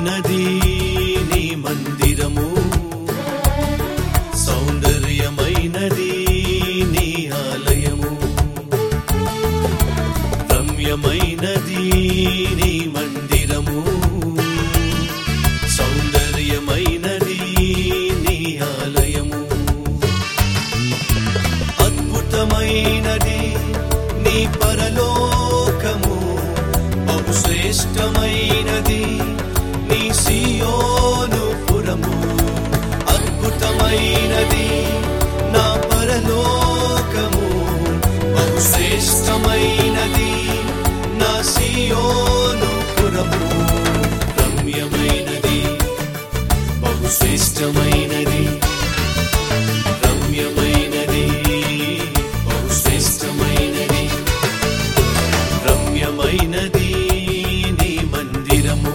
రమ్యమైనది నీ మందిరము సౌందర్యమైనది నీ ఆలయము రమ్యమైనది నీ మందిరము సౌందర్యమైనది నీ ఆలయము అద్భుతమైనది నీ పరలోకము బహు శ్రేష్టమైనది నీ సియోను పురము అద్భుతమైనది నా పరలోకము బహు శ్రేష్టమైనది నా సియోను పురము రమ్యమైనది బహు శ్రేష్టమైనది రమ్యమైనది బహు శ్రేష్టమైనది రమ్యమైనది నీ మందిరము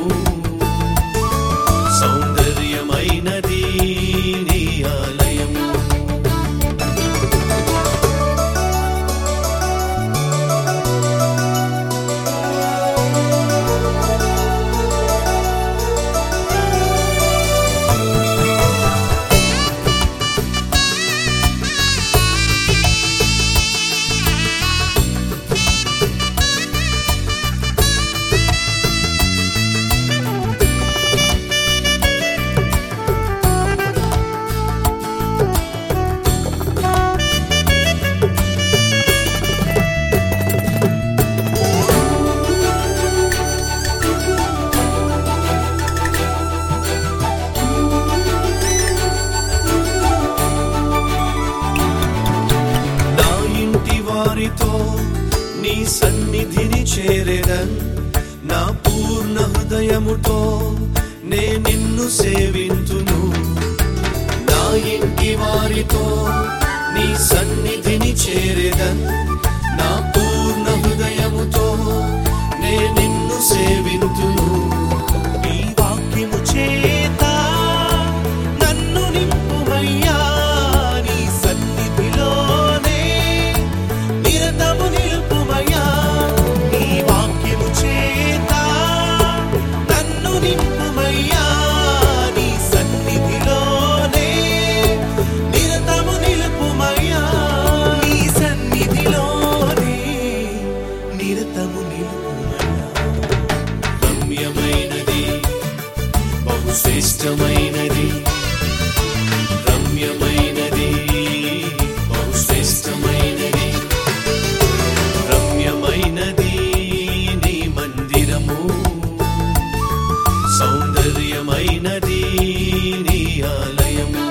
సౌందర్యమైనది నీ ఆలయము నా ఇంటి వారితో నీ సన్నిధిని చేరేదన్ నా పూర్ణ హృదయముతో నే నిన్ను సేవింతును నా ఇంటి వారితో నీ సన్నిధిని చేరేదన్ నా పూర్ణ హృదయముతో నే నిన్ను సేవింతును నీ వాక్యము చేత నన్ను నింపుమయ్యా నీ సన్నిధిలోనే నిరతము నిలుపుమయ్యా నీ వాక్యము చేత నన్ను నింపుమయ్యా నీ సన్నిధిలోనే నిరతము నిలుపుమయ్యా నీ సన్నిధిలోనే నిరతము నిలుపుమయ్యా రమ్యమైనది బహు శ్రేష్టమైనది రమ్యమైనది బహు శ్రేష్టమైనది రమ్యమైనది నీ మందిరము సౌందర్యమైనది నీ ఆలయము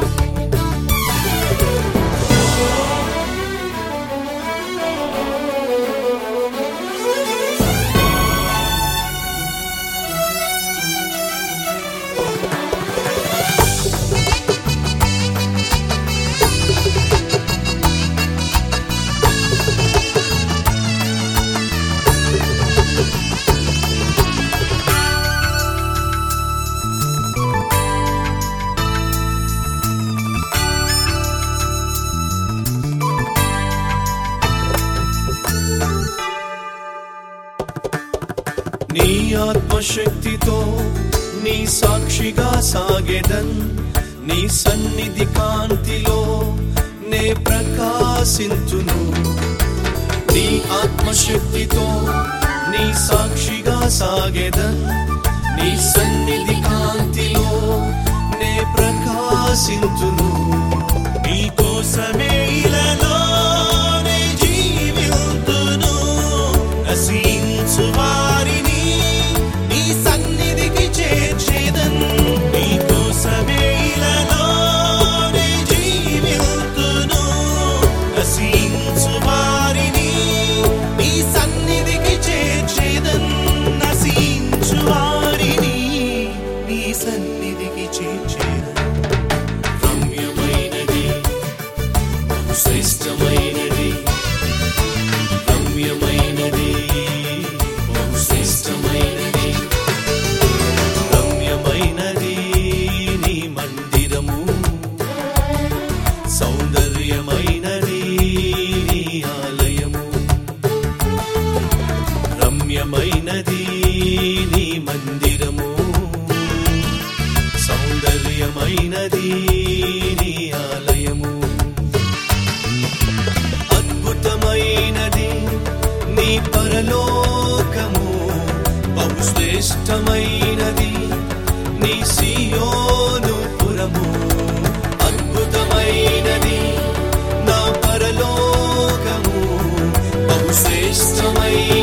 నీ ఆత్మశక్తితో నీ సాక్షిగా సాగెదన్ నీ సన్నిధి కాంతిలో నే ప్రకాశింతును నీ ఆత్మశక్తితో నీ సాక్షిగా సాగెదన్ నీ సన్నిధి కాంతిలో నే ప్రకాశింతును నీ కోసమే ఇలాలోనే జీవితును నశించు వారిని నీ సన్నిధికి చేర్చేదన్ నీ కోసమే ఇలాలోనే జీవితును నశించు వారిని నీ సన్నిధికి చేర్చేదన్ నశించు వారిని నీ సన్నిధికి చేర్చేదన్ రమ్యమైనది బహు శ్రేష్టమైనది రమ్యమైనది బహు శ్రేష్టమైనది రమ్యమైనది నీ మందిరము సౌందర్యమైనది నీ ఆలయము రమ్యమైనది నీ మందిరము పవిత్రమైనది నీ ఆలయము అద్భుతమైనది నీ పరలోకము బహుశ్రేష్టమైనది నీ సియోను పురము అద్భుతమైనది నా పరలోకము బహుశ్రేష్టమైనది